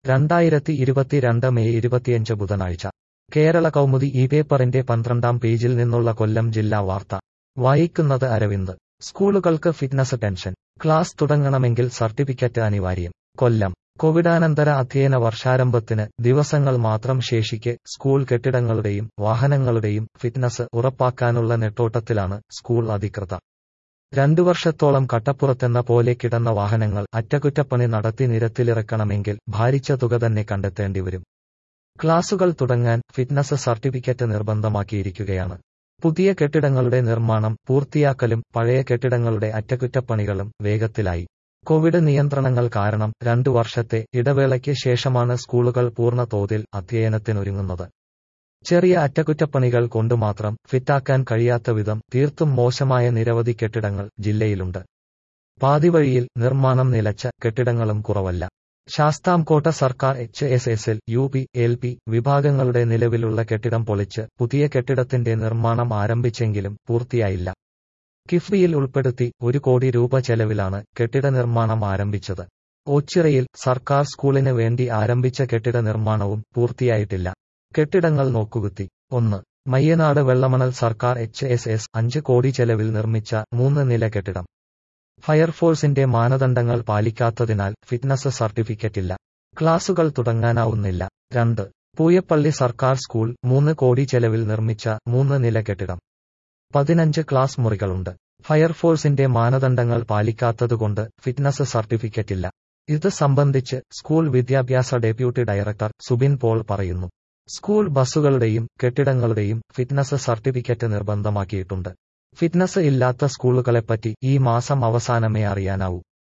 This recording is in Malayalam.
രണ്ടായിരത്തി ഇരുപത്തിരണ്ട് മെയ് ഇരുപത്തിയഞ്ച് ബുധനാഴ്ച കേരള കൗമുദി ഈ പേപ്പറിന്റെ പന്ത്രണ്ടാം പേജിൽ നിന്നുള്ള കൊല്ലം ജില്ലാ വാർത്ത വായിക്കുന്നത് അരവിന്ദ് സ്കൂളുകൾക്ക് ഫിറ്റ്നസ് ടെൻഷൻ ക്ലാസ് തുടങ്ങണമെങ്കിൽ സർട്ടിഫിക്കറ്റ് അനിവാര്യം കൊല്ലം കോവിഡാനന്തര അധ്യയന വർഷാരംഭത്തിന് ദിവസങ്ങൾ മാത്രം ശേഷിക്കെ സ്കൂൾ കെട്ടിടങ്ങളുടെയും വാഹനങ്ങളുടെയും ഫിറ്റ്നസ് ഉറപ്പാക്കാനുള്ള നെട്ടോട്ടത്തിലാണ് സ്കൂൾ അധികൃതർ രണ്ടു വർഷത്തോളം കട്ടപ്പുറത്തെന്ന പോലെ കിടന്ന വാഹനങ്ങൾ അറ്റകുറ്റപ്പണി നടത്തി നിരത്തിലിറക്കണമെങ്കിൽ ഭാരിച്ച തുക തന്നെ കണ്ടെത്തേണ്ടിവരും ക്ലാസുകൾ തുടങ്ങാൻ ഫിറ്റ്നസ് സർട്ടിഫിക്കറ്റ് നിർബന്ധമാക്കിയിരിക്കുകയാണ് പുതിയ കെട്ടിടങ്ങളുടെ നിർമ്മാണം പൂർത്തിയാക്കലും പഴയ കെട്ടിടങ്ങളുടെ അറ്റകുറ്റപ്പണികളും വേഗത്തിലായി കോവിഡ് നിയന്ത്രണങ്ങൾ കാരണം രണ്ടു വർഷത്തെ ഇടവേളയ്ക്ക് ശേഷമാണ് സ്കൂളുകൾ പൂർണ്ണ തോതിൽ അധ്യയനത്തിനൊരുങ്ങുന്നത് ചെറിയ അറ്റകുറ്റപ്പണികൾ കൊണ്ടുമാത്രം ഫിറ്റാക്കാൻ കഴിയാത്ത വിധം തീർത്തും മോശമായ നിരവധി കെട്ടിടങ്ങൾ ജില്ലയിലുണ്ട് പാതിവഴിയിൽ നിർമ്മാണം നിലച്ച കെട്ടിടങ്ങളും കുറവല്ല ശാസ്താംകോട്ട സർക്കാർ H S S L U P L P വിഭാഗങ്ങളുടെ നിലവിലുള്ള കെട്ടിടം പൊളിച്ച് പുതിയ കെട്ടിടത്തിന്റെ നിർമ്മാണം ആരംഭിച്ചെങ്കിലും പൂർത്തിയായില്ല കിഫ്ബിയിൽ ഉൾപ്പെടുത്തി ഒരു കോടി രൂപ ചെലവിലാണ് കെട്ടിട നിർമ്മാണം ആരംഭിച്ചത് ഓച്ചിറയിൽ സർക്കാർ സ്കൂളിന് വേണ്ടി ആരംഭിച്ച കെട്ടിട നിർമ്മാണവും പൂർത്തിയായിട്ടില്ല കെട്ടിടങ്ങൾ നോക്കുകുത്തി ഒന്ന് മയ്യനാട് വെള്ളമണൽ സർക്കാർ എച്ച് എസ് എസ് അഞ്ച് കോടി ചെലവിൽ നിർമ്മിച്ച മൂന്ന് നില കെട്ടിടം ഫയർഫോഴ്സിന്റെ മാനദണ്ഡങ്ങൾ പാലിക്കാത്തതിനാൽ ഫിറ്റ്നസ് സർട്ടിഫിക്കറ്റ് ഇല്ല ക്ലാസുകൾ തുടങ്ങാനാവുന്നില്ല രണ്ട് പൂയപ്പള്ളി സർക്കാർ സ്കൂൾ മൂന്ന് കോടി ചെലവിൽ നിർമ്മിച്ച മൂന്ന് നില കെട്ടിടം പതിനഞ്ച് ക്ലാസ് മുറികളുണ്ട് ഫയർഫോഴ്സിന്റെ മാനദണ്ഡങ്ങൾ പാലിക്കാത്തതുകൊണ്ട് ഫിറ്റ്നസ് സർട്ടിഫിക്കറ്റ് ഇല്ല ഇത് സംബന്ധിച്ച് സ്കൂൾ വിദ്യാഭ്യാസ ഡെപ്യൂട്ടി ഡയറക്ടർ സുബിൻ പോൾ പറയുന്നു സ്കൂൾ ബസ്സുകളുടെയും കെട്ടിടങ്ങളുടെയും ഫിറ്റ്നസ് സർട്ടിഫിക്കറ്റ് നിർബന്ധമാക്കിയിട്ടുണ്ട് ഫിറ്റ്നസ് ഇല്ലാത്ത സ്കൂളുകളെപ്പറ്റി ഈ മാസം അവസാനമേ അറിയാനാവൂ